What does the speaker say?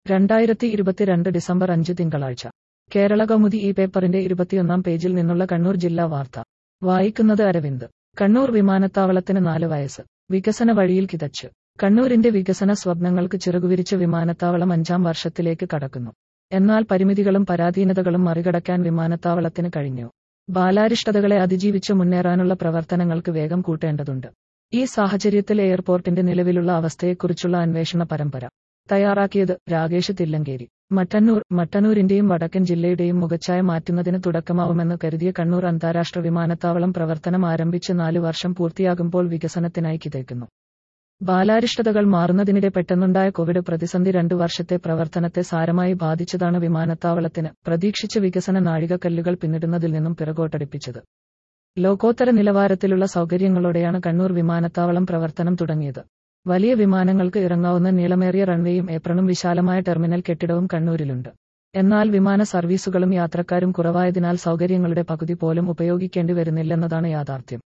രണ്ടായിരത്തി ഇരുപത്തിരണ്ട് ഡിസംബർ അഞ്ച് തിങ്കളാഴ്ച കേരള കൗമുദി ഈ പേപ്പറിന്റെ ഇരുപത്തിയൊന്നാം പേജിൽ നിന്നുള്ള കണ്ണൂർ ജില്ലാ വാർത്ത വായിക്കുന്നത് അരവിന്ദ് കണ്ണൂർ വിമാനത്താവളത്തിന് നാല് വയസ്സ് വികസന വഴിയിൽ കിതച്ച് കണ്ണൂരിന്റെ വികസന സ്വപ്നങ്ങൾക്ക് ചിറകുവിരിച്ച വിമാനത്താവളം അഞ്ചാം വർഷത്തിലേക്ക് കടക്കുന്നു എന്നാൽ പരിമിതികളും പരാധീനതകളും മറികടക്കാൻ വിമാനത്താവളത്തിന് കഴിഞ്ഞു ബാലാരിഷ്ടതകളെ അതിജീവിച്ച് മുന്നേറാനുള്ള പ്രവർത്തനങ്ങൾക്ക് വേഗം കൂട്ടേണ്ടതുണ്ട് ഈ സാഹചര്യത്തിൽ എയർപോർട്ടിന്റെ നിലവിലുള്ള അവസ്ഥയെക്കുറിച്ചുള്ള അന്വേഷണ പരമ്പര തയ്യാറാക്കിയത് രാകേഷ് തില്ലങ്കേരി മട്ടന്നൂർ മട്ടന്നൂരിന്റെയും വടക്കൻ ജില്ലയുടെയും മുഖച്ഛായ മാറ്റുന്നതിന് തുടക്കമാവുമെന്ന് കരുതിയ കണ്ണൂർ അന്താരാഷ്ട്ര വിമാനത്താവളം പ്രവർത്തനം ആരംഭിച്ച് നാലു വർഷം പൂർത്തിയാകുമ്പോൾ വികസനത്തിനായി കിതയ്ക്കുന്നു ബാലാരിഷ്ടതകൾ മാറുന്നതിനിടെ പെട്ടെന്നുണ്ടായ കോവിഡ് പ്രതിസന്ധി രണ്ടു വർഷത്തെ പ്രവർത്തനത്തെ സാരമായി ബാധിച്ചതാണ് വിമാനത്താവളത്തിന് പ്രതീക്ഷിച്ച വികസന നാഴികക്കല്ലുകൾ പിന്നിടുന്നതിൽ നിന്നും പിറകോട്ടടിപ്പിച്ചത് ലോകോത്തര നിലവാരത്തിലുള്ള സൗകര്യങ്ങളോടെയാണ് കണ്ണൂർ വിമാനത്താവളം പ്രവർത്തനം തുടങ്ങിയത് വലിയ വിമാനങ്ങൾക്ക് ഇറങ്ങാവുന്ന നീളമേറിയ റൺവേയും ഏപ്രണും വിശാലമായ ടെർമിനൽ കെട്ടിടവും കണ്ണൂരിലുണ്ട് എന്നാൽ വിമാന സർവീസുകളും യാത്രക്കാരും കുറവായതിനാൽ സൗകര്യങ്ങളുടെ പകുതി പോലും ഉപയോഗിക്കേണ്ടി വരുന്നില്ലെന്നതാണ് യാഥാർത്ഥ്യം